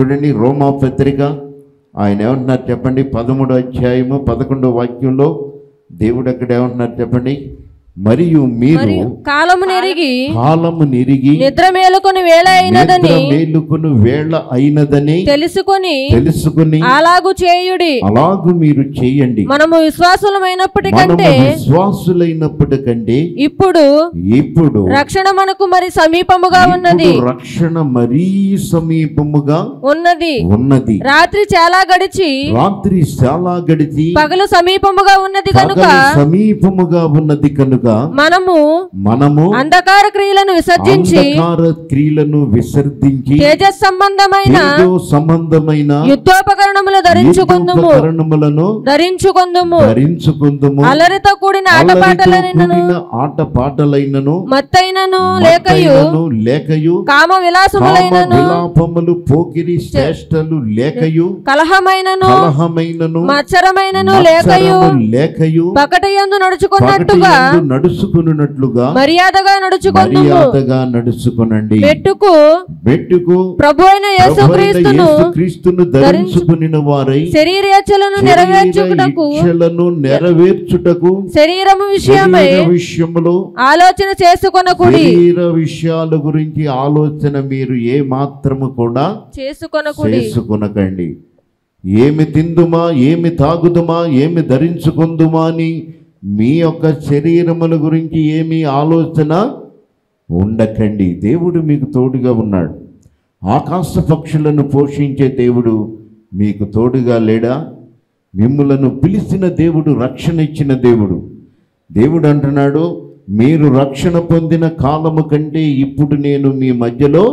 చూడండి రోమా పత్రిక ఆయన ఏమంటున్నారు చెప్పండి పదమూడో అధ్యాయము పదకొండో వాక్యంలో దేవుడు అక్కడ ఏమంటున్నారు చెప్పండి మరియు మీరు మరియు కాలము నెరిగి కాలము నిరిగి నిద్ర మేలుకొని వేళ అయినదని నిద్ర మేలుకుని వేళ అయినదని తెలుసుకొని తెలుసుకుని అలాగు చేయుడి అలాగు మీరు చేయండి మనము విశ్వాసులమైనప్పటి మనము కంటే విశ్వాసులైనప్పటికంటే ఇప్పుడు ఇప్పుడు రక్షణ మనకు మరి సమీపముగా ఉన్నది ఇప్పుడు రక్షణ మరీ సమీపముగా ఉన్నది ఉన్నది రాత్రి చాలా గడిచి రాత్రి చాలా గడిచి పగలు సమీపముగా ఉన్నది కనుక పగలు సమీపముగా ఉన్నది కనుక మనము మనము అంధకార క్రియలను విసర్జించి అంధకార క్రియలను విసర్జించి తేజస్ సంబంధమైన ఏదో సంబంధమైన యుద్ధోపకరణములు ధరించుకుందుము కరణములను ధరించుకుందుము ధరించుకుందుము అలరితో కూడిన అల్లరితో ఆటపాటలైనను కూడిన ఆట పాటలైనను మత్తైనను లేకయు మత్తైనను లేకయు కామ కామ విలాసములైనను విలాపములు పోకిరి శ్రేష్టలు లేకయు కలహమైనను కలహమైనను మత్సరమైనను లేకయు మత్సరము లేకయు నడుచుకున్నట్టుగా నడుచుకున్నట్టుగా పగటియందు నడుచుకున్నట్లుగా మర్యాదగా నడుచుకుందుము మర్యాదగా నడుచుకునండి పెట్టుకు బెట్టుకు ప్రభు అయిన యేసుక్రీస్తును క్రీస్తును ధరించుకుని వారై శరీరేచ్ఛలను నెరవేర్చుటకు శరీరయిచ్ఛలను నెరవేర్చుటకు శరీరము విషయమై శరీర విషయములో ఆలోచన చేసుకొనకుడి శరీర విషయాల గురించి ఆలోచన మీరు ఏ మాత్రము కూడా చేసుకొనకుడి చేసుకునకండి ఏమి తిందుమా ఏమి తాగుదుమా ఏమి ధరించుకుందుమా అని మీ యొక్క శరీరముల గురించి ఏమి ఆలోచన ఉండకండి దేవుడు మీకు తోడుగా ఉన్నాడు ఆకాశ పక్షులను పోషించే దేవుడు మీకు తోడుగా లేడా మిమ్ములను పిలిచిన దేవుడు రక్షణ ఇచ్చిన దేవుడు దేవుడు అంటున్నాడు మీరు రక్షణ పొందిన కాలము కంటే ఇప్పుడు నేను మీ మధ్యలో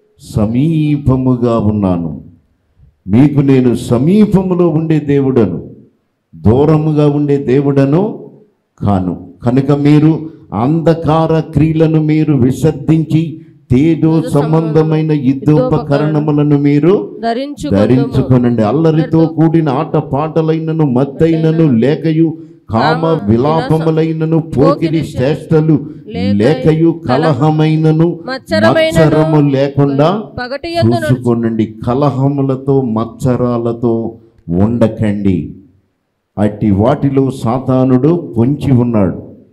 సమీపముగా ఉన్నాను మీకు నేను సమీపములో ఉండే దేవుడను దూరముగా ఉండే దేవుడను కాను కనుక మీరు అంధకార క్రియలను మీరు విసర్జించి తేజో సంబంధమైన యుద్ధోపకరణములను మీరు ధరించుకుందుము ధరించుకొనండి అల్లరితో కూడిన ఆట పాటలైనను మత్తైనను లేకయు కామ విలాపములైనను పోకిరి శ్రేష్టలు లేకయు కలహమైనను మత్సరమైనను మత్సరము లేకుండా పగటి యందు చూసుకోనండి కలహములతో మత్సరాలతో ఉండకండి అట్టి వాటిలో సాతానుడు పొంచి ఉన్నాడు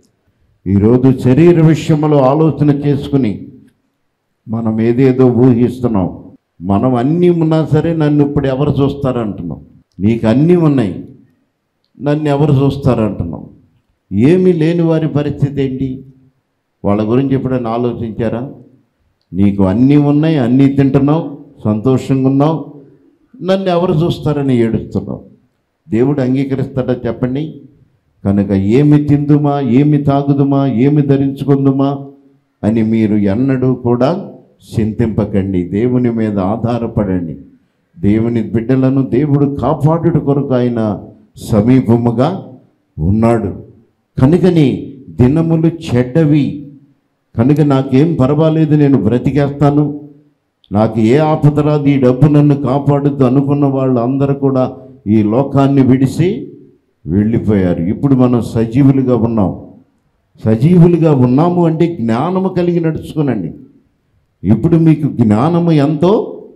ఈరోజు శరీర విషయంలో ఆలోచన చేసుకుని మనం ఏదేదో ఊహిస్తున్నాం మనం అన్నీ ఉన్నా సరే నన్ను ఇప్పుడు ఎవరు చూస్తారంటున్నాం నీకు అన్నీ ఉన్నాయి నన్ను ఎవరు చూస్తారంటున్నాం ఏమీ లేని వారి పరిస్థితి ఏంటి వాళ్ళ గురించి ఎప్పుడైనా ఆలోచించారా నీకు అన్నీ ఉన్నాయి అన్నీ తింటున్నావు సంతోషంగా ఉన్నావు నన్ను ఎవరు చూస్తారని ఏడుస్తున్నావు దేవుడు అంగీకరిస్తాడా చెప్పండి కనుక ఏమి తిందుమా ఏమి తాగుదుమా ఏమి ధరించుకుందుమా అని మీరు ఎన్నడూ కూడా చింతింపకండి దేవుని మీద ఆధారపడండి దేవుని బిడ్డలను దేవుడు కాపాడుట కొరకు ఆయన సమీపముగా ఉన్నాడు కనుకని దినములు చెడ్డవి కనుక నాకేం పర్వాలేదు నేను బ్రతికేస్తాను నాకు ఏ ఆపద రాదు ఈ డబ్బు నన్ను కాపాడుతూ అనుకున్న వాళ్ళు అందరూ కూడా ఈ లోకాన్ని విడిసి వెళ్ళిపోయారు ఇప్పుడు మనం సజీవులుగా ఉన్నాం సజీవులుగా ఉన్నాము అంటే జ్ఞానము కలిగి నడుచుకోనండి ఇప్పుడు మీకు జ్ఞానము ఎంతో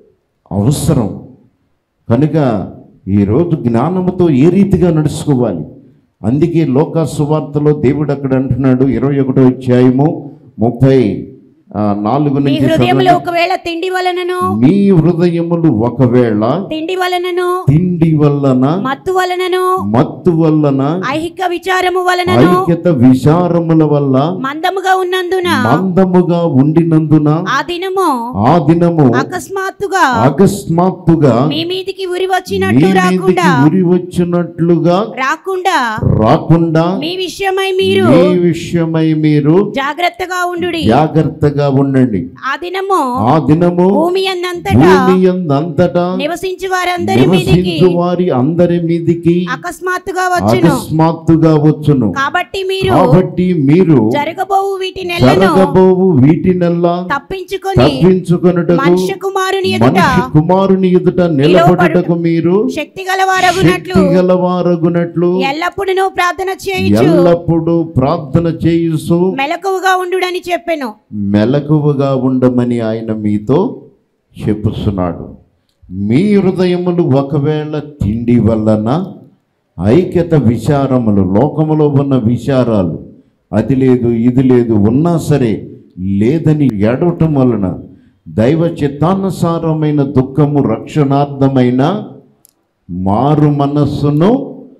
అవసరం కనుక ఈరోజు జ్ఞానముతో ఏ రీతిగా నడుచుకోవాలి అందుకే లోక సువార్తలో దేవుడు అక్కడ అంటున్నాడు ఇరవై ఒకటో అధ్యాయము ముప్పై ఆ, నాలుగు మీ నుంచి హృదయంలో చదవండి. ఒకవేళ తిండి వలనను మీ హృదయములు ఒకవేళ తిండి వలనను తిండి వలన మత్తు వలనను మత్తు వలన ఐహిక విచారము వలనను ఐక్యత విచారముల వల్ల మందముగా ఉన్నందున మందముగా ఉండినందున ఆ దినము ఆ దినము అకస్మాత్తుగా అకస్మాత్తుగా మీ మీదికి ఉరి మీ వచ్చినట్టు మీదికి రాకుండా ఉరి వచ్చినట్లుగా రాకుండా రాకుండా మీ విషయమై మీరు మీ విషయమై మీరు జాగ్రత్తగా ఉండు జాగ్రత్తగా ఉండండి ఆ దినము ఆ దినము భూమి అందంతటా భూమి యందంతటా నివసించు వారందరి మీదికి నివసించు వారి అందరి మీదికి అకస్మాత్తుగా వచ్చును అకస్మాత్తుగా వచ్చును కాబట్టి మీరు కాబట్టి మీరు జరగబోవు వీటి నెలను జరగబోవు వీటినెల్లా తప్పించుకొని తప్పించుకొనుటకు మనుష్య కుమారుని ఎదుట మనిషి కుమారుని ఎదుట నిలబడుటకు మీరు శక్తి గలవారగునట్లు శక్తి గలవారగునట్లు ఎల్లప్పుడూ ప్రార్థన చేయించు ఎల్లప్పుడూ ప్రార్థన చేయుసు మెలకువగా ఉండుడని చెప్పెను మెలకువగా ఉండమని ఆయన మీతో చెప్పుస్తున్నాడు మీ హృదయములు ఒకవేళ తిండి వలన ఐక్యత విచారములు లోకములో ఉన్న విచారాలు అది లేదు ఇది లేదు ఉన్నా సరే లేదని ఏడవటం వలన దైవ చిత్తానుసారమైన దుఃఖము రక్షణార్థమైన మారు మనస్సును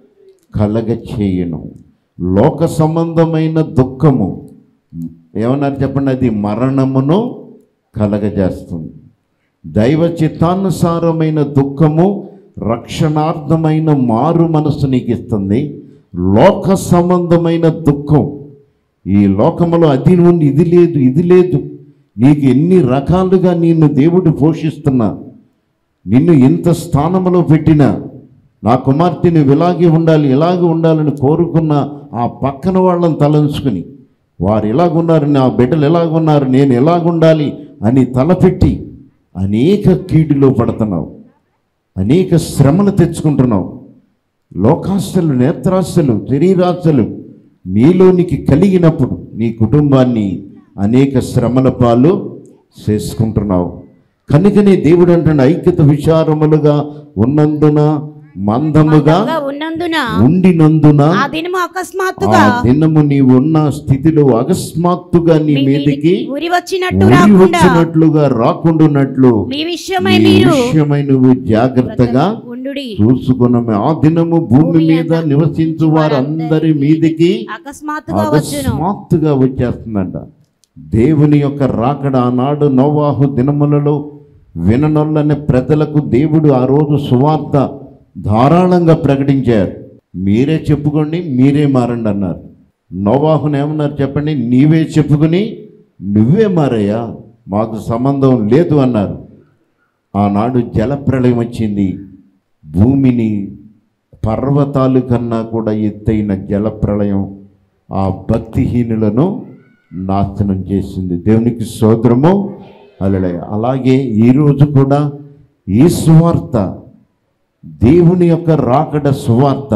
కలగచేయను లోక సంబంధమైన దుఃఖము ఏమన్నారు చెప్పండి అది మరణమును కలగజేస్తుంది దైవ చిత్తానుసారమైన దుఃఖము రక్షణార్థమైన మారు మనస్సు నీకు ఇస్తుంది లోక సంబంధమైన దుఃఖం ఈ లోకములో అది ఉంది ఇది లేదు ఇది లేదు నీకు ఎన్ని రకాలుగా నిన్ను దేవుడు పోషిస్తున్నా నిన్ను ఇంత స్థానంలో పెట్టిన నా కుమార్తె నువ్వు ఇలాగే ఉండాలి ఇలాగే ఉండాలని కోరుకున్న ఆ పక్కన వాళ్ళని తలంచుకుని వారు ఎలాగున్నారు నా బిడ్డలు ఎలాగున్నారు నేను ఎలాగుండాలి అని తలపెట్టి అనేక కీడులో పడుతున్నావు అనేక శ్రమలు తెచ్చుకుంటున్నావు లోకాశలు నేత్రాశలు శరీరాశలు నీలోనికి కలిగినప్పుడు నీ కుటుంబాన్ని అనేక శ్రమల పాలు చేసుకుంటున్నావు కనుకనే దేవుడు అంటున్న ఐక్యత విచారములుగా ఉన్నందున మందముగా మందంగా ఉన్నందున ఉండినందున ఆ దినము ఆ అకస్మాత్తుగా దినము నీ ఉన్న స్థితిలో అకస్మాత్తుగా నీ మీ మీదికి ఉరి వచ్చినట్టు ఉరి రాకుండా వచ్చినట్లుగా రాకుండానట్లు మీ విషయమై ఈ మీరు విషయమై నువ్వు జాగ్రత్తగా ఉండుడి చూసుకున్నాము ఆ దినము భూమి మీద నివసించు వారందరి మీదికి అకస్మాత్తుగా వచ్చును అకస్మాత్తుగా వచ్చేస్తుందంట దేవుని యొక్క రాకడ ఆనాడు నోవాహు దినములలో విననొల్లని ప్రజలకు దేవుడు ఆ రోజు సువార్త ధారాళంగా ప్రకటించారు మీరే చెప్పుకోండి మీరే మారండి అన్నారు నోవాహుని ఏమన్నారు చెప్పండి నీవే చెప్పుకుని నువ్వే మారయ్యా మాకు సంబంధం లేదు అన్నారు ఆనాడు జలప్రళయం వచ్చింది భూమిని పర్వతాలు కన్నా కూడా ఎత్తైన జలప్రళయం ఆ భక్తిహీనులను నాశనం చేసింది దేవునికి సోదరము అలడే అలాగే ఈరోజు కూడా ఈ సువార్త దేవుని యొక్క రాకడ సువార్త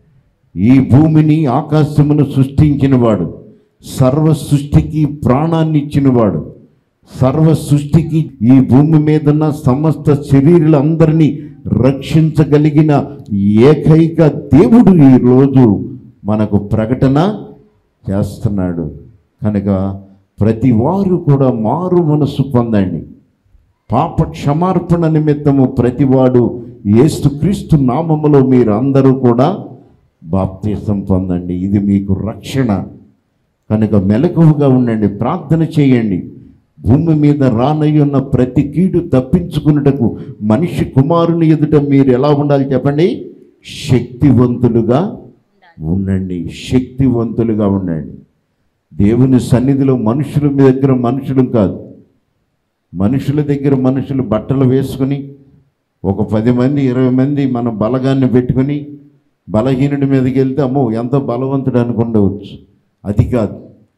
ఈ భూమిని ఆకాశమును సృష్టించినవాడు సర్వ సృష్టికి ప్రాణాన్ని ఇచ్చినవాడు సర్వ సృష్టికి ఈ భూమి మీద ఉన్న సమస్త శరీరులందరినీ రక్షించగలిగిన ఏకైక దేవుడు ఈరోజు మనకు ప్రకటన చేస్తున్నాడు కనుక ప్రతి వారు కూడా మారు మనసు పొందండి పాప క్షమార్పణ నిమిత్తము ప్రతివాడు యేసుక్రీస్తు నామములో మీరు అందరూ కూడా బాప్తీసం పొందండి ఇది మీకు రక్షణ కనుక మెలకువగా ఉండండి ప్రార్థన చేయండి భూమి మీద రానయ్యున్న ప్రతి కీడు తప్పించుకున్నటకు మనిషి కుమారుని ఎదుట మీరు ఎలా ఉండాలి చెప్పండి శక్తివంతులుగా ఉండండి శక్తివంతులుగా ఉండండి దేవుని సన్నిధిలో మనుషుల మీ దగ్గర మనుషులు కాదు మనుషుల దగ్గర మనుషులు బట్టలు వేసుకుని ఒక పది మంది ఇరవై మంది మన బలగాన్ని పెట్టుకుని బలహీనుడి మీదకి వెళ్తే అమ్మో ఎంతో బలవంతుడు అనుకుండవచ్చు అది కాదు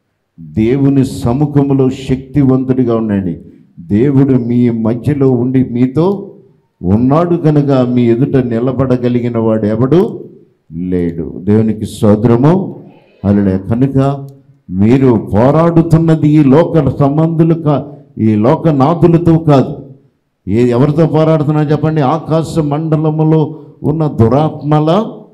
దేవుని సముఖములో శక్తివంతుడిగా ఉండండి దేవుడు మీ మధ్యలో ఉండి మీతో ఉన్నాడు కనుక మీ ఎదుట నిలబడగలిగిన వాడు ఎవడు లేడు దేవునికి సోదరము అలడే కనుక మీరు పోరాడుతున్నది ఈ లోక సంబంధులు కా ఈ లోకనాథులతో కాదు ఏ ఎవరితో పోరాడుతున్నా చెప్పండి ఆకాశ మండలములో ఉన్న దురాత్మల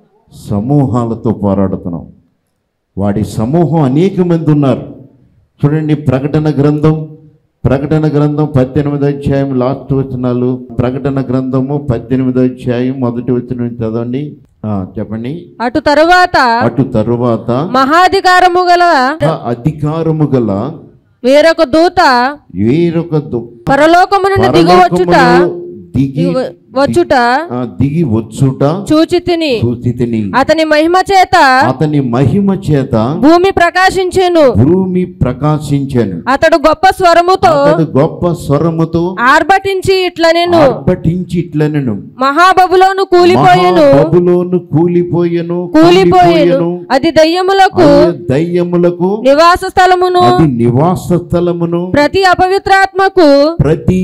సమూహాలతో పోరాడుతున్నాం వాడి సమూహం అనేక మంది ఉన్నారు చూడండి ప్రకటన గ్రంథం ప్రకటన గ్రంథం పద్దెనిమిదో అధ్యాయం లాస్ట్ వచనాలు ప్రకటన గ్రంథము పద్దెనిమిదో అధ్యాయం మొదటి వచనం చదవండి ఆ, చెప్పండి అటు తరువాత అటు తరువాత మహాధికారము గల అధికారము గల వేరొక దూత వేరొక దు- పరలోకము నుండి దిగవచ్చుట పరలోకములో దిగి దిగి వచ్చుట ఆ, దిగి వచ్చుట చూచి తిని చూచితిని అతని మహిమ చేత అతని మహిమ చేత భూమి ప్రకాశించెను భూమి ప్రకాశించాను అతడు గొప్ప స్వరముతో అతడు గొప్ప స్వరముతో ఆర్భటించి ఇట్లా నేను ఆర్భటించి ఇట్లనెను మహాబబులోను కూలిపోయెను మహాబబులోను కూలిపోయెను కూలిపోయెను అది దయ్యములకు అది దయ్యములకు నివాస స్థలమును అది నివాస స్థలమును ప్రతి అపవిత్రాత్మకు ప్రతి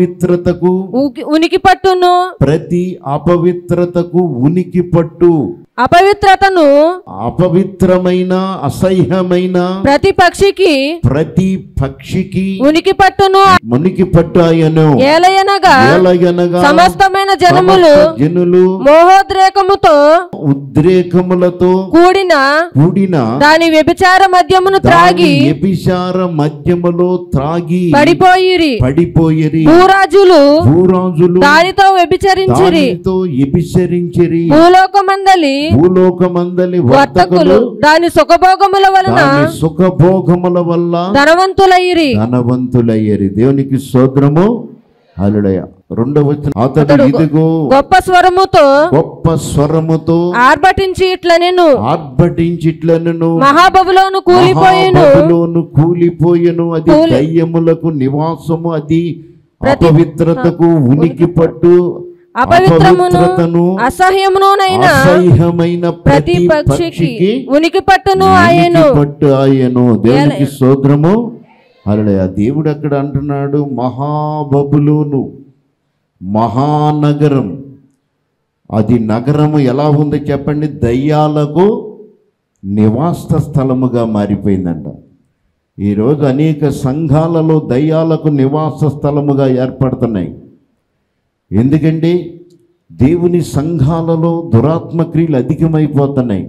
అపవిత్రతకు ఉకి- ఉనికి పట్టును ప్రతి అపవిత్రతకు ఉనికి పట్టు అపవిత్రతను అపవిత్రమైన అసహ్యమైన ప్రతి పక్షికి ప్రతి పక్షికి ఉనికి పట్టును మునికి పట్టాయను ఏలయనగా ఏలయనగా సమస్తమైన జనములు సమస్త జనులు మోహోద్రేకముతో ఉద్రేకములతో కూడిన కూడిన దాని వ్యభిచార మద్యమును త్రాగి దాని వ్యభిచార మద్యములో త్రాగి పడిపోయిరి పడిపోయిరి భూరాజులు భూరాజులు దానితో వ్యభిచరించిరి దానితో ఎబిసరించిరి భూలోకమందలి భూలోకమందలి వర్తకులు వర్తకులు దాని సుఖభోగముల వలన దాని సుఖభోగముల వల్ల ధనవంతులయ్యిరి ధనవంతులయ్యరి దేవునికి స్తోత్రము హల్లెలూయా రెండవ వచనం అతడు ఇదిగో గొప్ప స్వరముతో గొప్ప స్వరముతో ఆర్భటించి ఇట్ల నేను ఆర్భటించిట్లను మహాబబులోను కూలిపోయిను మహాబబులోను కూలిపోయెను అది దయ్యములకు నివాసము అది అపవిత్రతకు ఉనికి పట్టు అపవిత్రమును అపవిత్రతను అసహ్యమునైన అసహ్యమైన ప్రతి ప్రతి పక్షికి పక్షికి ఉనికి పట్టును ఆయను ఉనికి పట్టు ఆయను దేవునికి సోద్రము అలా దేవుడు అక్కడ అంటున్నాడు మహాబబులోను మహానగరం అది నగరము ఎలా ఉంది చెప్పండి దయ్యాలకు నివాస స్థలముగా మారిపోయిందంట ఈరోజు అనేక సంఘాలలో దయ్యాలకు నివాస స్థలముగా ఏర్పడుతున్నాయి ఎందుకంటే దేవుని సంఘాలలో దురాత్మ క్రియలు అధికమైపోతున్నాయి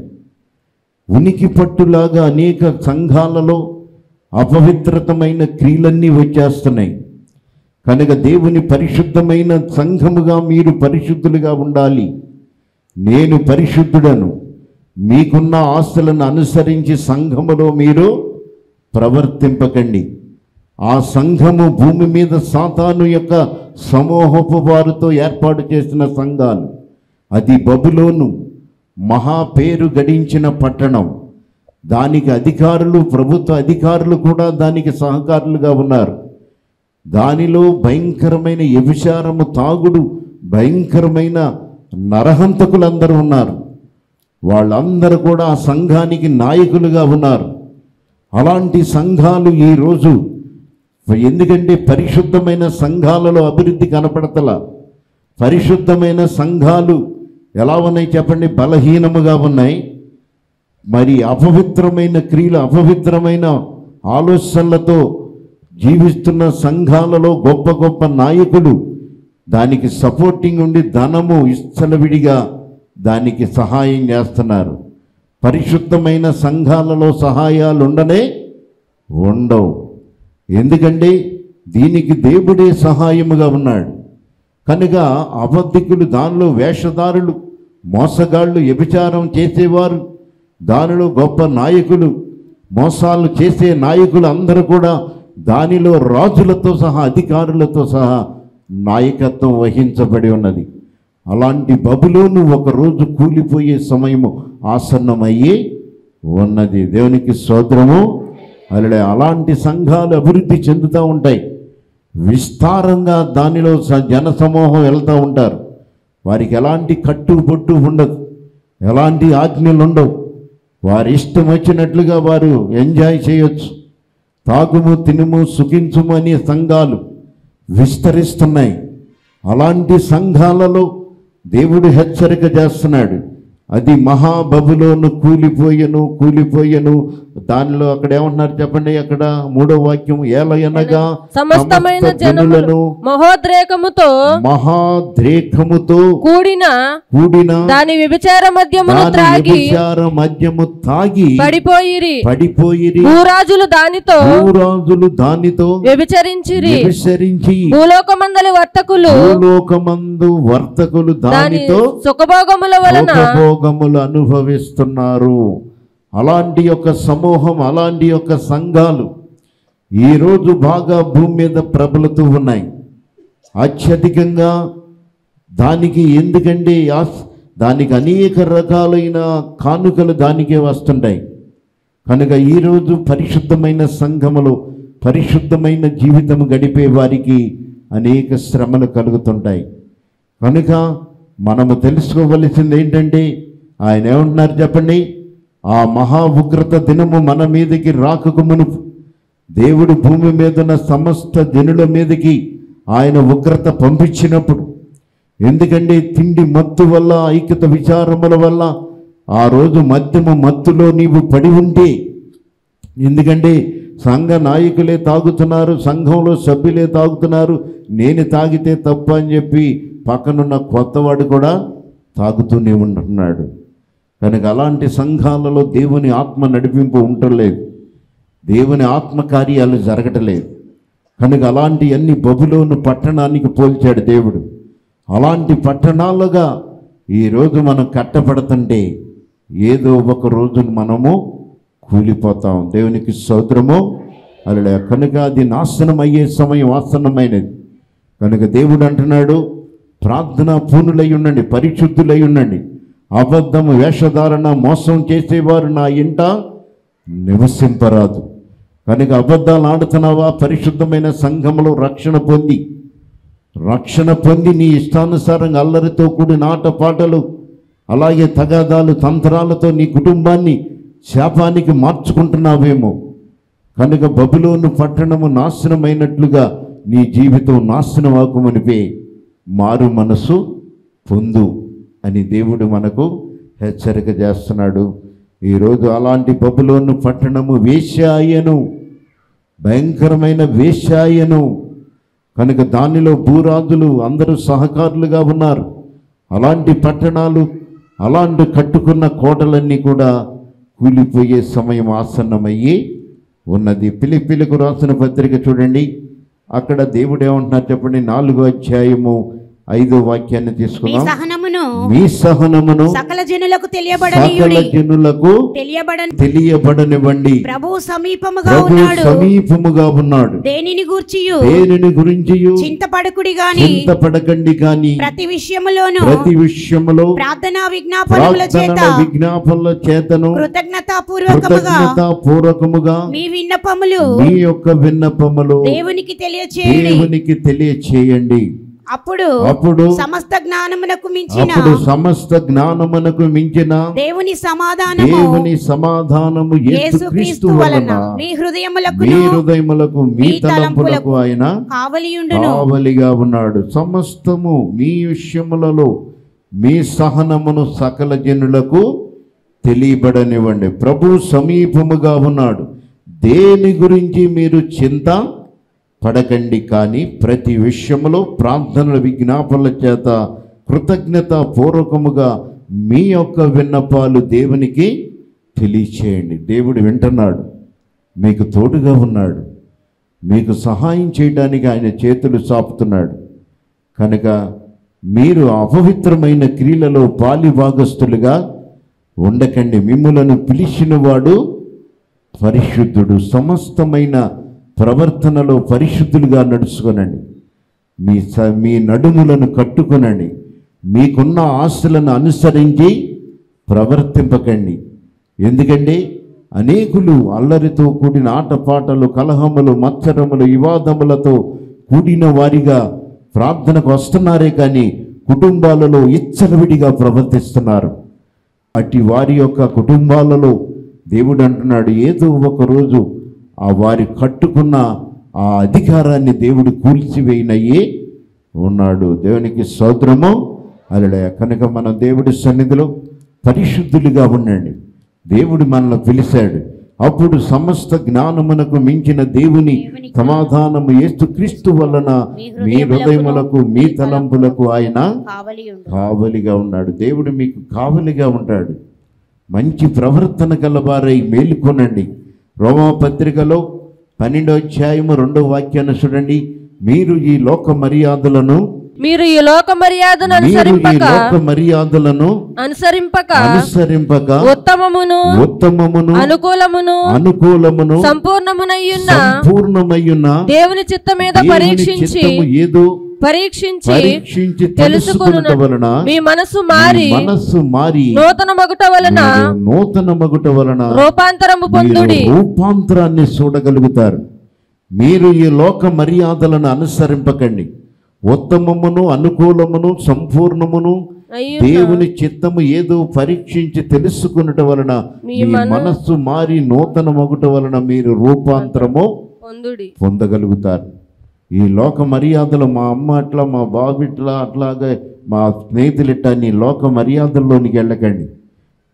ఉనికి పట్టులాగా అనేక సంఘాలలో అపవిత్రతమైన క్రియలన్నీ వచ్చేస్తున్నాయి కనుక దేవుని పరిశుద్ధమైన సంఘముగా మీరు పరిశుద్ధులుగా ఉండాలి నేను పరిశుద్ధుడను మీకున్న ఆస్తులను అనుసరించి సంఘములో మీరు ప్రవర్తింపకండి ఆ సంఘము భూమి మీద సాతాను యొక్క సమూహపు వారితో ఏర్పాటు చేసిన సంఘాలు అది బబులోను మహా పేరు గడించిన పట్టణం దానికి అధికారులు ప్రభుత్వ అధికారులు కూడా దానికి సహకారులుగా ఉన్నారు దానిలో భయంకరమైన వ్యభిచారము తాగుడు భయంకరమైన నరహంతకులందరూ ఉన్నారు వాళ్ళందరూ కూడా ఆ సంఘానికి నాయకులుగా ఉన్నారు అలాంటి సంఘాలు ఈరోజు ఎందుకంటే పరిశుద్ధమైన సంఘాలలో అభివృద్ధి కనపడతల పరిశుద్ధమైన సంఘాలు ఎలా ఉన్నాయి చెప్పండి బలహీనముగా ఉన్నాయి మరి అపవిత్రమైన క్రియలు అపవిత్రమైన ఆలోచనలతో జీవిస్తున్న సంఘాలలో గొప్ప గొప్ప నాయకులు దానికి సపోర్టింగ్ ఉండి ధనము ఇచ్చలవిడిగా దానికి సహాయం చేస్తున్నారు పరిశుద్ధమైన సంఘాలలో సహాయాలు ఉండనే ఉండవు ఎందుకంటే దీనికి దేవుడే సహాయముగా ఉన్నాడు కనుక అబద్ధికులు దానిలో వేషధారులు మోసగాళ్ళు వ్యభిచారం చేసేవారు దానిలో గొప్ప నాయకులు మోసాలు చేసే నాయకులు అందరూ కూడా దానిలో రాజులతో సహా అధికారులతో సహా నాయకత్వం వహించబడి ఉన్నది అలాంటి బబులోను ఒకరోజు కూలిపోయే సమయము ఆసన్నమయ్యి ఉన్నది దేవునికి స్తోత్రము అలా అలాంటి సంఘాలు అభివృద్ధి చెందుతూ ఉంటాయి విస్తారంగా దానిలో స- జన సమూహం వెళ్తూ ఉంటారు వారికి ఎలాంటి కట్టు బొట్టు ఉండదు ఎలాంటి ఆజ్ఞలు ఉండవు వారి ఇష్టం వచ్చినట్లుగా వారు ఎంజాయ్ చేయొచ్చు తాగుము తినుము సుఖించుము అనే సంఘాలు విస్తరిస్తున్నాయి అలాంటి సంఘాలలో దేవుడు హెచ్చరిక చేస్తున్నాడు అది మహాబబులోను కూలిపోయెను కూలిపోయెను దానిలో అక్కడ ఏమంటున్నారు చెప్పండి అక్కడ మూడో వాక్యం ఏలయనగా సమస్తమైన సమస్త జనములు మహోద్రేకముతో మహాద్రేకముతో కూడిన కూడిన దాని వ్యభిచార మద్యమును దాని త్రాగి వ్యభిచార మద్యము తాగి పడిపోయిరి పడిపోయిరి భూరాజులు దానితో భూరాజులు దానితో వ్యభిచరించిరి వ్యభిచరించి భూలోకమందలి వర్తకులు భూలోకమందు వర్తకులు దాని దానితో సుఖభోగముల వలన భోగములు అనుభవిస్తున్నారు అలాంటి యొక్క సమూహం అలాంటి యొక్క సంఘాలు ఈరోజు బాగా భూమి మీద ప్రబలుతూ ఉన్నాయి అత్యధికంగా దానికి ఎందుకంటే ఆస్- దానికి అనేక రకాలైన కానుకలు దానికే వస్తుంటాయి కనుక ఈరోజు పరిశుద్ధమైన సంఘములో పరిశుద్ధమైన జీవితం గడిపే వారికి అనేక శ్రమలు కలుగుతుంటాయి కనుక మనము తెలుసుకోవలసింది ఏంటంటే ఆయన ఏమంటున్నారు చెప్పండి ఆ మహా ఉగ్రత దినము మన మీదకి రాకకు మునుపు దేవుడు భూమి మీద ఉన్న సమస్త జనుల మీదకి ఆయన ఉగ్రత పంపించినప్పుడు ఎందుకంటే తిండి మత్తు వల్ల ఐక్యత విచారముల వల్ల ఆ రోజు మద్యము మత్తులో నీవు పడి ఉంటే ఎందుకంటే సంఘ నాయకులే తాగుతున్నారు సంఘంలో సభ్యులే తాగుతున్నారు నేను తాగితే తప్ప అని చెప్పి పక్కనున్న కొత్తవాడు కూడా తాగుతూనే ఉంటున్నాడు కనుక అలాంటి సంఘాలలో దేవుని ఆత్మ నడిపింపు ఉండలేదు దేవుని ఆత్మ కార్యాలు జరగటలేదు కనుక అలాంటి అన్ని బబులోను పట్టణానికి పోల్చాడు దేవుడు అలాంటి పట్టణాలుగా ఈరోజు మనం కట్టబడుతుంటే ఏదో ఒక రోజు మనము కూలిపోతాం దేవునికి సౌద్రము అలా కనుక అది నాశనం అయ్యే సమయం ఆసన్నమైనది కనుక దేవుడు అంటున్నాడు ప్రార్థన పూనులై ఉండండి పరిశుద్ధులై ఉండండి అబద్ధము వేషధారణ మోసం చేసేవారు నా ఇంట నివసింపరాదు కనుక అబద్ధాలు ఆడుతున్నావా పరిశుద్ధమైన సంఘములో రక్షణ పొంది రక్షణ పొంది నీ ఇష్టానుసారంగా అల్లరితో కూడిన ఆటపాటలు అలాగే తగాదాలు తంత్రాలతో నీ కుటుంబాన్ని శాపానికి మార్చుకుంటున్నావేమో కనుక బబులోను పట్టణము నాశనమైనట్లుగా నీ జీవితం నాశనం ఆకుమనిపే మారు మనసు పొందు అని దేవుడు మనకు హెచ్చరిక చేస్తున్నాడు ఈరోజు అలాంటి బబులోను పట్టణము వేశ్యాయను భయంకరమైన వేశ్యాయను కనుక దానిలో భూరాజులు అందరూ సహకారులుగా ఉన్నారు అలాంటి పట్టణాలు అలాంటి కట్టుకున్న కోటలన్నీ కూడా కూలిపోయే సమయం ఆసన్నమయ్యి ఉన్నది పిలిపిలకు రాసిన పత్రిక చూడండి అక్కడ దేవుడు ఏమంటున్నారు చెప్పండి నాలుగో అధ్యాయము ఐదో వాక్యాన్ని మీ తీసుకుందాం సహనమును మీ సహనమును సకల జనులకు సకల తెలియబడనీయుడి జనులకు తెలియబడని తెలియబడనివ్వండి ప్రభువు సమీపముగా ప్రభు ఉన్నాడు సమీపముగా ఉన్నాడు దేనిని గూర్చియు దేనిని గురించి చింతపడకుడి గాని చింతపడకండి కాని ప్రతి విషయములోను ప్రతి విషయములో ప్రార్థనా విజ్ఞాపనముల చేత ప్రార్థన విజ్ఞాపనల చేతను కృతజ్ఞతాపూర్వకముగా కృతజ్ఞత పూర్వకముగా మీ విన్నపములు మీ యొక్క విన్నపములు దేవునికి తెలియచేయండి దేవునికి తెలియచేయండి అప్పుడు అప్పుడు సమస్త జ్ఞానమునకు మించిన అప్పుడు సమస్త జ్ఞానమునకు మించిన దేవుని సమాధానము దేవుని సమాధానము యేసు యేసుక్రీస్తు క్రీస్తు వలన వలన మీ మీ హృదయములకు హృదయములకు మీ మీ తలంపులకు తలంపులకు ఆయన కావలియుండును కావలిగా ఉన్నాడు సమస్తము మీ విషయములలో మీ సహనమును సకల జనులకు తెలియబడనివ్వండి ప్రభు సమీపముగా ఉన్నాడు దేని గురించి మీరు చింత పడకండి కానీ ప్రతి విషయములో ప్రార్థనల విజ్ఞాపనల చేత కృతజ్ఞత పూర్వకముగా మీ యొక్క విన్నపాలు దేవునికి తెలియచేయండి దేవుడు వింటున్నాడు మీకు తోడుగా ఉన్నాడు మీకు సహాయం చేయడానికి ఆయన చేతులు చాపుతున్నాడు కనుక మీరు అపవిత్రమైన క్రియలలో పాలి భాగస్థులుగా ఉండకండి మిమ్ములను పిలిచినవాడు పరిశుద్ధుడు సమస్తమైన ప్రవర్తనలో పరిశుద్ధులుగా నడుచుకొనండి మీ స మీ నడుములను కట్టుకొనండి మీకున్న ఆస్తులను అనుసరించి ప్రవర్తింపకండి ఎందుకంటే అనేకులు అల్లరితో కూడిన ఆటపాటలు కలహములు మత్సరములు వివాదములతో కూడిన వారిగా ప్రార్థనకు వస్తున్నారే కానీ కుటుంబాలలో ఇచ్చలవిడిగా ప్రవర్తిస్తున్నారు అట్టి వారి యొక్క కుటుంబాలలో దేవుడు అంటున్నాడు ఏదో ఒక రోజు ఆ వారి కట్టుకున్న ఆ అధికారాన్ని దేవుడు కూల్చివేయనయ్యే ఉన్నాడు దేవునికి సోదరము అలడే కనుక మన దేవుడి సన్నిధిలో పరిశుద్ధులుగా ఉండండి దేవుడు మనల్ని పిలిచాడు అప్పుడు సమస్త జ్ఞానమునకు మించిన దేవుని సమాధానము యేసు క్రీస్తు వలన మీ హృదయములకు మీ తలంపులకు ఆయన కావలియుండు కావలిగా ఉన్నాడు దేవుడు మీకు కావలిగా ఉంటాడు మంచి ప్రవర్తన గలవారై మేలుకొనండి రోమాపత్రికలో పన్నెండో అధ్యాయము రెండో వాక్యాన్ని చూడండి మీరు ఈ లోక మర్యాదలను మీరు ఈ లోక మర్యాదను మీరు ఈ అనుసరింపక లోక మర్యాదలను అనుసరింపక అనుసరింపక ఉత్తమమును ఉత్తమమును అనుకూలమును అనుకూలమును సంపూర్ణమునయ్యున్న సంపూర్ణమయ్యున్న దేవుని చిత్త మీద దేవుని పరీక్షించి చిత్తము ఏదో పరీక్షించి పరీక్షించి తెలుసుకొనుట తెలుసుకున్నట వలన మీ మనసు మారి మీ మనస్సు మారి నూతన మగుట వలన మీరు నూతన మగుట వలన రూపాంతరము పొందుడి మీరు రూపాంతరాన్ని చూడగలుగుతారు మీరు ఈ లోక మర్యాదలను అనుసరింపకండి ఉత్తమమును అనుకూలమును సంపూర్ణమును అయ్యు దేవుని చిత్తము ఏదో పరీక్షించి తెలుసుకున్నట వలన మీ మీ మనస్సు మారి నూతన మగుట వలన మీరు రూపాంతరము పొందుడి పొందగలుగుతారు ఈ లోక మర్యాదలు మా అమ్మ అట్లా మా బాబు ఇట్లా అట్లాగే మా స్నేహితులు ఇట్లా నీ లోక మర్యాదల్లోనికి వెళ్ళకండి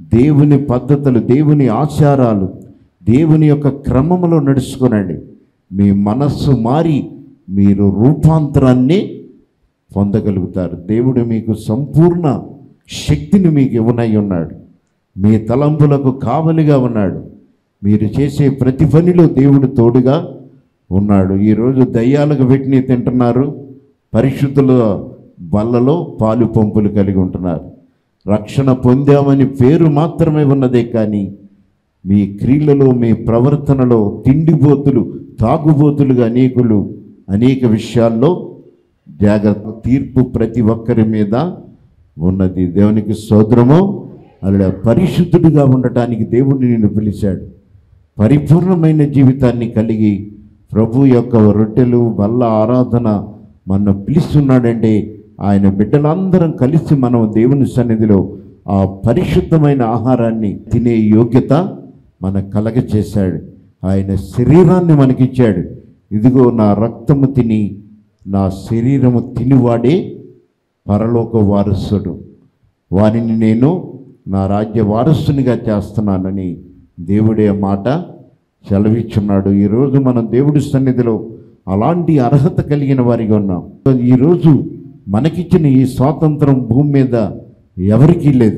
దేవుని పద్ధతులు దేవుని ఆచారాలు దేవుని యొక్క క్రమంలో నడుచుకోనండి మీ మనస్సు మారి మీరు రూపాంతరాన్ని పొందగలుగుతారు దేవుడు మీకు సంపూర్ణ శక్తిని మీకు ఇవ్వనై ఉన్నాడు మీ తలంపులకు కావలిగా ఉన్నాడు మీరు చేసే ప్రతి పనిలో దేవుడు తోడుగా ఉన్నాడు ఈరోజు దయ్యాలకు పెట్టిని తింటున్నారు పరిశుద్ధుల బల్లలో పాలు పంపులు కలిగి ఉంటున్నారు రక్షణ పొందామని పేరు మాత్రమే ఉన్నదే కానీ మీ క్రియలలో మీ ప్రవర్తనలో తిండిబోతులు తాగుబోతులుగా అనేకులు అనేక విషయాల్లో జాగ్రత్త తీర్పు ప్రతి ఒక్కరి మీద ఉన్నది దేవునికి సోదరము అలా పరిశుద్ధుడిగా ఉండటానికి దేవుడిని నిన్ను పిలిచాడు పరిపూర్ణమైన జీవితాన్ని కలిగి ప్రభు యొక్క రొట్టెలు వల్ల ఆరాధన మన పిలుస్తున్నాడంటే ఆయన బిడ్డలందరం కలిసి మనం దేవుని సన్నిధిలో ఆ పరిశుద్ధమైన ఆహారాన్ని తినే యోగ్యత మన కలగ చేశాడు ఆయన శరీరాన్ని మనకిచ్చాడు ఇదిగో నా రక్తము తిని నా శరీరము తినివాడే పరలోక వారసుడు వారిని నేను నా రాజ్య వారసునిగా చేస్తున్నానని దేవుడే మాట సెలవిచ్చున్నాడు ఈరోజు మనం దేవుడి సన్నిధిలో అలాంటి అర్హత కలిగిన వారిగా ఉన్నాం ఈరోజు మనకిచ్చిన ఈ స్వాతంత్రం భూమి మీద ఎవరికీ లేదు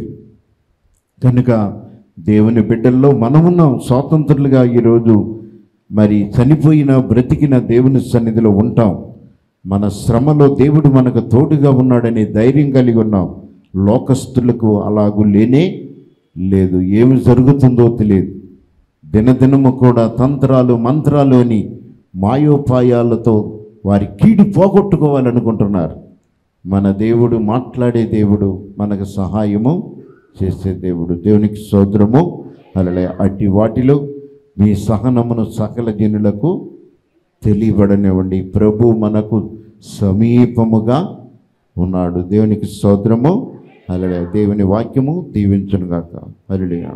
కనుక దేవుని బిడ్డల్లో మనమున్నాం స్వాతంత్రులుగా ఈరోజు మరి చనిపోయిన బ్రతికిన దేవుని సన్నిధిలో ఉంటాం మన శ్రమలో దేవుడు మనకు తోడుగా ఉన్నాడనే ధైర్యం కలిగి ఉన్నాం లోకస్తులకు అలాగూ లేనే లేదు ఏమి జరుగుతుందో తెలియదు దినదినము కూడా తంత్రాలు మంత్రాలు అని మాయోపాయాలతో వారి కీడు పోగొట్టుకోవాలనుకుంటున్నారు మన దేవుడు మాట్లాడే దేవుడు మనకు సహాయము చేసే దేవుడు దేవునికి సోదరము అలా అట్టి వాటిలో మీ సహనమును సకల జనులకు తెలియబడనివ్వండి ప్రభు మనకు సమీపముగా ఉన్నాడు దేవునికి సోదరము అలడే దేవుని వాక్యము దీవించునుగాక అలడిగా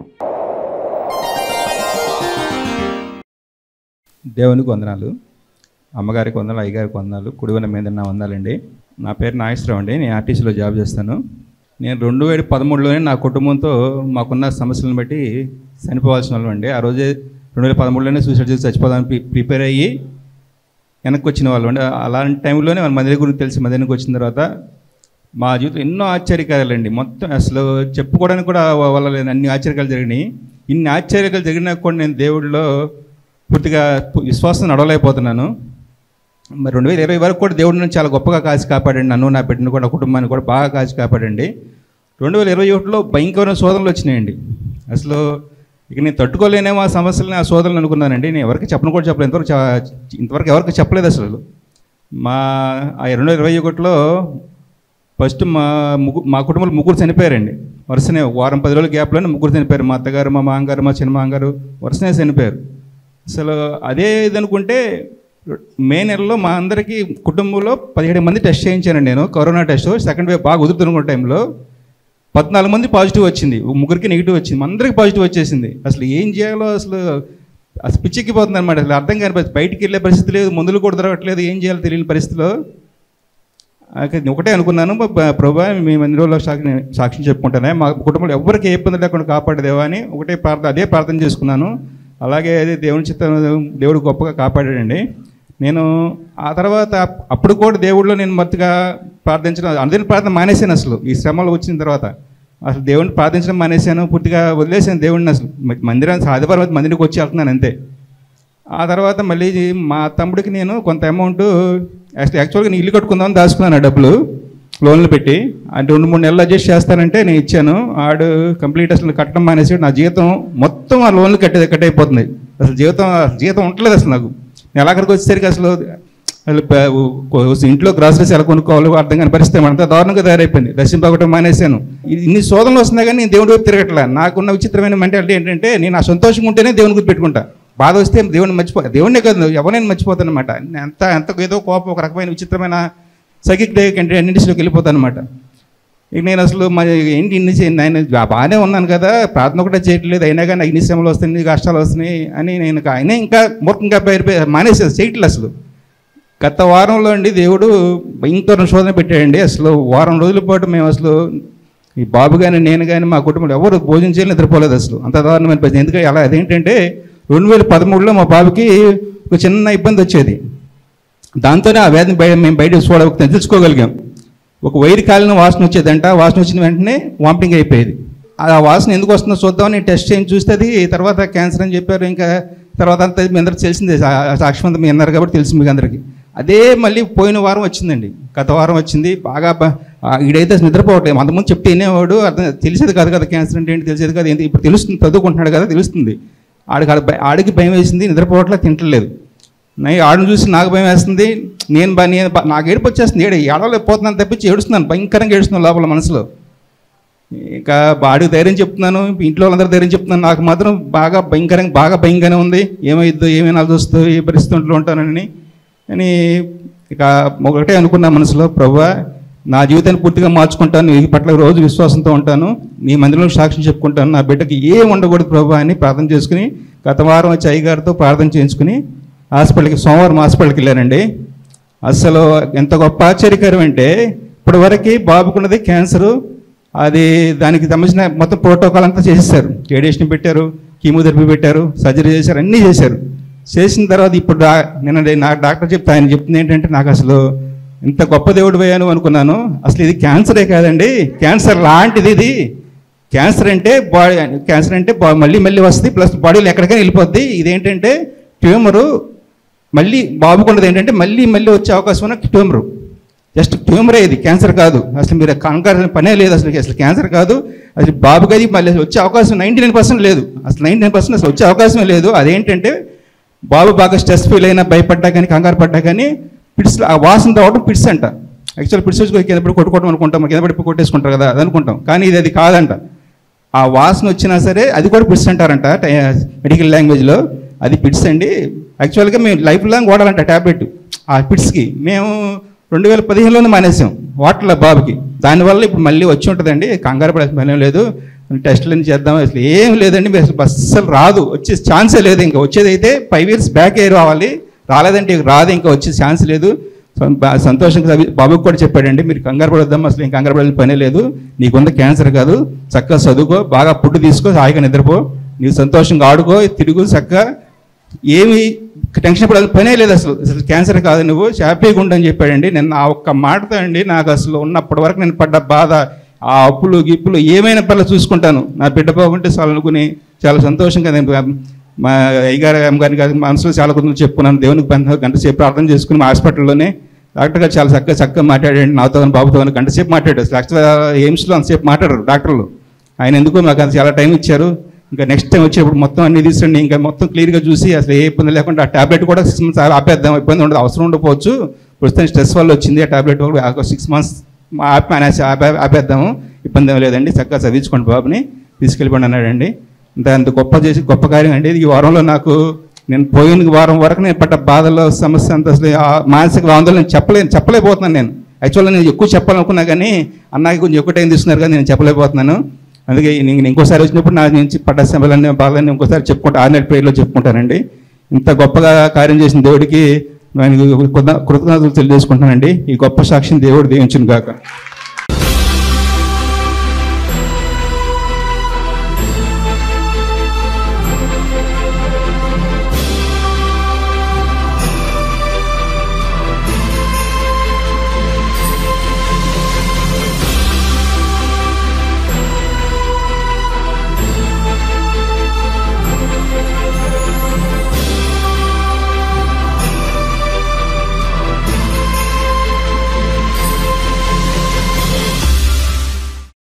దేవునికి వందనాలు అమ్మగారికి వందనాలు అయ్యగారికి వందనాలు కుడివన మీద నా వందనాలండి నా పేరు నాగేశ్వరరావు అండి నేను ఆర్టీసీలో జాబ్ చేస్తాను నేను రెండు వేల పదమూడులోనే నా కుటుంబంతో మాకున్న సమస్యలను బట్టి చనిపోవాల్సిన వాళ్ళం అండి ఆ రోజే రెండు వేల పదమూడులోనే సూసైడ్ చేసి చచ్చిపోదామని ప్రి- ప్రిపేర్ అయ్యి వెనక్కి వచ్చిన వాళ్ళు అంటే అలాంటి టైంలోనే మన మందిర గురించి తెలిసి మందిరానికి వచ్చిన తర్వాత మా జీవితంలో ఎన్నో ఆశ్చర్యకార్యాలండి మొత్తం అసలు చెప్పుకోవడానికి కూడా వల్ల లేదు అన్ని ఆశ్చర్యకాలు జరిగినాయి ఇన్ని ఆశ్చర్యకాలు జరిగినా కూడా నేను దేవుడిలో పూర్తిగా విశ్వాసం నడవలేకపోతున్నాను మరి రెండు వేల ఇరవై వరకు కూడా దేవుడు నన్ను చాలా గొప్పగా కాచి కాపాడండి నన్ను నా బిడ్డను కూడా నా కుటుంబాన్ని కూడా బాగా కాచి కాపాడండి రెండు వేల ఇరవై ఒకటిలో భయంకరమైన శోధనలు వచ్చినాయండి అసలు ఇక నేను తట్టుకోలేనేమో ఆ సమస్యలని ఆ శోధనలు అనుకున్నానండి నేను ఎవరికి చెప్పను కూడా చెప్పలేదు ఇంతవరకు చ- ఇంతవరకు ఎవరికి చెప్పలేదు అసలు మా ఆ రెండు వేల ఇరవై ఒకటిలో ఫస్ట్ మా ముగ్గు మా కుటుంబంలో ముగ్గురు చనిపోయారండి వరుసనే ఒక వారం పది రోజుల గ్యాప్లోనే ముగ్గురు చనిపోయారు మా అత్తగారు మా మామగారు మా చిన్న మామగారు వరుసనే చనిపోయారు అసలు అదే ఇది అనుకుంటే మే నెలలో మా అందరికీ కుటుంబంలో పదిహేడు మంది టెస్ట్ చేయించానండి నేను కరోనా టెస్ట్ సెకండ్ వేవ్ బాగా కుదురుతున్న టైంలో పద్నాలుగు మంది పాజిటివ్ వచ్చింది ఒక ముగ్గురికి నెగిటివ్ వచ్చింది అందరికి పాజిటివ్ వచ్చేసింది అసలు ఏం చేయాలో అసలు అసలు పిచ్చెక్కిపోతుంది అనమాట అసలు అర్థం కాని పరిస్థితి బయటికి వెళ్ళే పరిస్థితి లేదు మందులు కూడా దొరకట్లేదు ఏం చేయాలో తెలియని పరిస్థితిలో అయితే ఒకటే అనుకున్నాను బ- ప్రభా మీ మందిరంలో సాక్షి సాక్ష్యం చెప్పుకుంటానే మా కుటుంబంలో ఎవరికి ఏ ఇబ్బంది లేకుండా కాపాడదేవా అని ఒకటే ప్రార్థన అదే ప్రార్థన చేసుకున్నాను అలాగే అదే దేవుని చిత్తం దేవుడు గొప్పగా కాపాడాడండి నేను ఆ తర్వాత అప్పుడు కూడా దేవుడిలో నేను మత్తుగా ప్రార్థించడం అందరిని ప్రార్థన మానేశాను అసలు ఈ శ్రమలు వచ్చిన తర్వాత అసలు దేవుడిని ప్రార్థించడం మానేశాను పూర్తిగా వదిలేసాను దేవుడిని అసలు మందిరానికి ఆదివారం మందిరికి వచ్చి వెళ్తున్నాను అంతే ఆ తర్వాత మళ్ళీ మా తమ్ముడికి నేను కొంత అమౌంట్ యాక్చువల్గా నేను ఇల్లు కట్టుకుందామని దాచుకున్నాను ఆ డబ్బులు లోన్లు పెట్టి అంటే రెండు మూడు నెలలు అడ్జస్ట్ చేస్తానంటే నేను ఇచ్చాను ఆడు కంప్లీట్ అసలు కట్టడం మానేసి నా జీతం మొత్తం ఆ లోన్లు కట్టే కట్ అయిపోతుంది అసలు జీవితం జీతం ఉండలేదు అసలు నాకు నేను అక్కడికి వచ్చేసరికి అసలు అసలు ప- ఓ- ఇంట్లో గ్రాసరీస్ ఎలా కొనుక్కోవాలో అర్థం కాని పరిస్థితి అంతా దారుణంగా తయారైపోయింది దర్శింపకటం మానేశాను ఇది ఇన్ని శోధనలు వస్తున్నాయి కానీ నేను దేవుడి వైపు తిరగట్లే నాకున్న విచిత్రమైన మెంటాలిటీ ఏంటంటే నేను ఆ సంతోషంగా ఉంటేనే దేవుని గుర్తు పెట్టుకుంటా బాధ వస్తే దేవుడిని మర్చిపో దేవుడినే కాదు ఎవరైనా మర్చిపోతాను అనమాట ఎంత ఎంత ఏదో కోపం ఒక రకమైన విచిత్రమైన సైకిక్ అన్నింటిలోకి వెళ్ళిపోతాను అనమాట ఇక నేను అసలు మరి ఏంటి ఇన్ని చే- నేను బా- బాగానే ఉన్నాను కదా ప్రార్థన కూడా చేయట్లేదు అయినా కానీ నాకు ఇన్ని శ్రమలు వస్తున్నాయి ఇన్ని కష్టాలు వస్తున్నాయి అని నేను ఇక అయినా ఇంకా మూర్ఖంగా పేరు మానేసేది చేయట్లేదు అసలు గత వారంలో అండి దేవుడు భయంకర శోధన పెట్టాడండి అసలు వారం రోజుల పాటు మేము అసలు ఈ బాబు కానీ నేను కానీ మా కుటుంబంలో ఎవరు భోజనం చేయాలి నిద్రపోలేదు అసలు అంత దారుణమైన పరిస్థితి ఎందుకంటే అలా అదేంటంటే రెండు వేల పదమూడులో మా బాబుకి ఒక చిన్న ఇబ్బంది వచ్చేది దాంతోనే ఆ వ్యాధిని బయట మేము బయట చూడ తెలుసుకోగలిగాం ఒక వైరు కాలిన వాసన వచ్చేదంట వాసన వచ్చిన వెంటనే వామిటింగ్ అయిపోయేది ఆ వాసన ఎందుకు వస్తుందో చూద్దామని టెస్ట్ చేయించి చూస్తే అది తర్వాత క్యాన్సర్ అని చెప్పారు ఇంకా తర్వాత అంతా మీ అందరికి తెలిసిందే సా- సాక్షిమంతం మీ అన్నారు కాబట్టి తెలిసింది మీకు అందరికీ అదే మళ్ళీ పోయిన వారం వచ్చిందండి గత వారం వచ్చింది బాగా బ- ఆ ఈడైతే అసలు నిద్రపోవట్లేదు అంతకుముందు చెప్తే వినేవాడు అర్థం తెలిసేది కాదు కదా క్యాన్సర్ అంటే ఏంటి తెలిసేది కాదు ఏంటి ఇప్పుడు తెలుస్తుంది చదువుకుంటున్నాడు కదా తెలుస్తుంది ఆడికి ఆడ భయ- ఆడికి భయం వేసింది నిద్రపోవట్లేదు తింటలేదు నై ఆడను చూసి నాకు భయం వేస్తుంది నేను బా నేను బా- నాకు ఏడుపు వచ్చేస్తుంది ఏడు ఏడవలేకపోతున్నాను తప్పించి ఏడుస్తున్నాను భయంకరంగా ఏడుస్తున్నాను లోపల మనసులో ఇంకా బాడీకి ధైర్యం చెప్తున్నాను ఇంట్లో వాళ్ళందరూ ధైర్యం చెప్తున్నాను నాకు మాత్రం బాగా భయంకరంగా బాగా భయంగానే ఉంది ఏమైద్దో ఏమైనా వస్తుందో ఏ పరిస్థితుల్లో ఉంటానని అని ఇక ఒకటే అనుకున్నా మనసులో ప్రభా నా జీవితాన్ని పూర్తిగా మార్చుకుంటాను ఈ పట్ల రోజు విశ్వాసంతో ఉంటాను నీ మందిరంలో సాక్ష్యం చెప్పుకుంటాను నా బిడ్డకి ఏం ఉండకూడదు ప్రభా అని ప్రార్థన చేసుకుని గత వారం వచ్చి అయ్యగారితో ప్రార్థన చేయించుకుని హాస్పిటల్కి సోమవారం హాస్పిటల్కి వెళ్ళానండి అసలు ఎంత గొప్ప ఆశ్చర్యకరం అంటే ఇప్పటివరకు బాబుకున్నది క్యాన్సరు అది దానికి సంబంధించిన మొత్తం ప్రోటోకాల్ అంతా చేసేసారు రేడియేషన్ పెట్టారు కీమోథెరపీ పెట్టారు సర్జరీ చేశారు అన్నీ చేశారు చేసిన తర్వాత ఇప్పుడు డా నేను నాకు డాక్టర్ చెప్తే ఆయన చెప్తుంది ఏంటంటే నాకు అసలు ఇంత గొప్ప దేవుడు పోయాను అనుకున్నాను అసలు ఇది క్యాన్సరే కాదండి క్యాన్సర్ లాంటిది ఇది క్యాన్సర్ అంటే బాడీ క్యాన్సర్ అంటే బా- మళ్ళీ మళ్ళీ వస్తుంది ప్లస్ బాడీలో ఎక్కడికైనా వెళ్ళిపోద్ది ఇదేంటంటే ట్యూమరు మళ్ళీ బాబుకున్నది ఏంటంటే మళ్ళీ మళ్ళీ వచ్చే అవకాశం ఉన్న ట్యూమరు జస్ట్ ట్యూమరే ఇది క్యాన్సర్ కాదు అసలు మీరు కంగారు పనే లేదు అసలు అసలు క్యాన్సర్ కాదు అసలు బాబుకి అది మళ్ళీ వచ్చే అవకాశం నైంటీ నైన్ పర్సెంట్ లేదు అసలు నైంటీ నైన్ పర్సెంట్ అసలు వచ్చే అవకాశమే లేదు అదేంటంటే బాబు బాగా స్ట్రెస్ ఫీల్ అయినా భయపడ్డా కానీ కంగారు పడ్డా కానీ పిట్స్ ఆ వాసన రావడం పిట్స్ అంట యాక్చువల్ పిట్స్ వచ్చి కింద పడి కొట్టుకోవడం అనుకుంటాం కింద పడి కొట్టేసుకుంటారు కదా అది అనుకుంటాం కానీ ఇది అది కాదంట ఆ వాసన వచ్చినా సరే అది కూడా పిట్స్ అంటారంట మెడికల్ లాంగ్వేజ్లో అది పిట్స్ అండి యాక్చువల్గా మేము లైఫ్ లాంగ్ వాడాలంట ట్యాబ్లెట్ ఆ పిట్స్కి మేము రెండు వేల పదిహేనులోనే మానేసాం వాటర్ల బాబుకి దానివల్ల ఇప్పుడు మళ్ళీ వచ్చి ఉంటుందండి కంగారు పడాల్సిన పని ఏం లేదు టెస్టులు చేద్దాం అసలు ఏం లేదండి మీరు అసలు అస్సలు రాదు వచ్చే ఛాన్సే లేదు ఇంకా వచ్చేది అయితే ఫైవ్ ఇయర్స్ బ్యాక్ ఏ రావాలి రాలేదంటే ఇక రాదు ఇంకా వచ్చే ఛాన్స్ లేదు సం- బా- సంతోషంగా అవి- బాబుకి కూడా చెప్పాడండి మీరు కంగారు పడొద్దాం అసలు ఏం కంగారు పడాల్సిన పనే లేదు నీకున్న క్యాన్సర్ కాదు చక్కగా చదువుకో బాగా ఫుడ్ తీసుకో హాయిగా నిద్రపో నీవు సంతోషంగా ఆడుకో తిరుగు చక్కగా ఏమి టెన్షన్ పడాల్సిన పనే లేదు అసలు అసలు క్యాన్సర్ కాదు నువ్వు హ్యాపీగా ఉండని చెప్పాడండి నేను ఆ ఒక్క మాటతో అండి నాకు అసలు ఉన్నప్పటి వరకు నేను పడ్డ బాధ ఆ అప్పులు గిప్పులు ఏమైనా పర్లేదు చూసుకుంటాను నా బిడ్డ బాగుంటే చాలు అనుకుని చాలా సంతోషంగా నేను మా అయ్యగారు అమ్మగారిని గారి మనసులో చాలా కొంచెం చెప్పుకున్నాను దేవునికి బంధ గంట సేపు ప్రార్థన చేసుకుని మా హాస్పిటల్లోనే డాక్టర్ గారు చాలా చక్కగా చక్కగా మాట్లాడండి నాతో బాబుతో గంట సేపు మాట్లాడారు అసలు యాక్చువల్గా ఎయిమ్స్లో అంతసేపు మాట్లాడారు డాక్టర్లు ఆయన ఎందుకో మాకు అది చాలా టైం ఇచ్చారు ఇంకా నెక్స్ట్ టైం వచ్చేప్పుడు మొత్తం అన్ని తీసుకుని ఇంకా మొత్తం క్లియర్గా చూసి అసలు ఏ ఇబ్బంది లేకుండా ఆ టాబ్లెట్ కూడా సిక్స్ మంత్స్ ఆపేద్దాం ఇబ్బంది ఉండదు అవసరం ఉండకపోవచ్చు ప్రస్తుతం స్ట్రెస్ వల్ల వచ్చింది ఆ టాబ్లెట్ కూడా సిక్స్ మంత్స్ ఆపి అనేసి ఆపే ఆపేద్దాము ఇబ్బంది ఏం లేదండి చక్కగా చదివించుకోండి బాబుని తీసుకెళ్ళిపోండి అన్నాడండి ఇంత అంత గొప్ప చేసి గొప్ప కార్యం అండి ఈ వారంలో నాకు నేను పోయిన వారం వరకు నేను పడ్డ బాధలో సమస్య అంత అసలు ఆ మానసిక ఆందోళన చెప్పలేను చెప్పలేకపోతున్నాను నేను యాక్చువల్గా నేను ఎక్కువ చెప్పాలనుకున్నా కానీ అన్నకి కొంచెం ఎక్కువ టైం తీసుకున్నారు కానీ నేను చెప్పలేకపోతున్నాను అందుకే నేను ఇంకోసారి వచ్చినప్పుడు నా నుంచి పడ్డ శ్రమలన్నీ బాధలన్నీ ఇంకోసారి చెప్పుకుంటా ఆర్నెట్ పేరులో చెప్పుకుంటానండి ఇంత గొప్పగా కార్యం చేసిన దేవుడికి నేను కృతజ్ఞతలు తెలియజేసుకుంటానండి ఈ గొప్ప సాక్షిని దేవుడు దీవించును గాక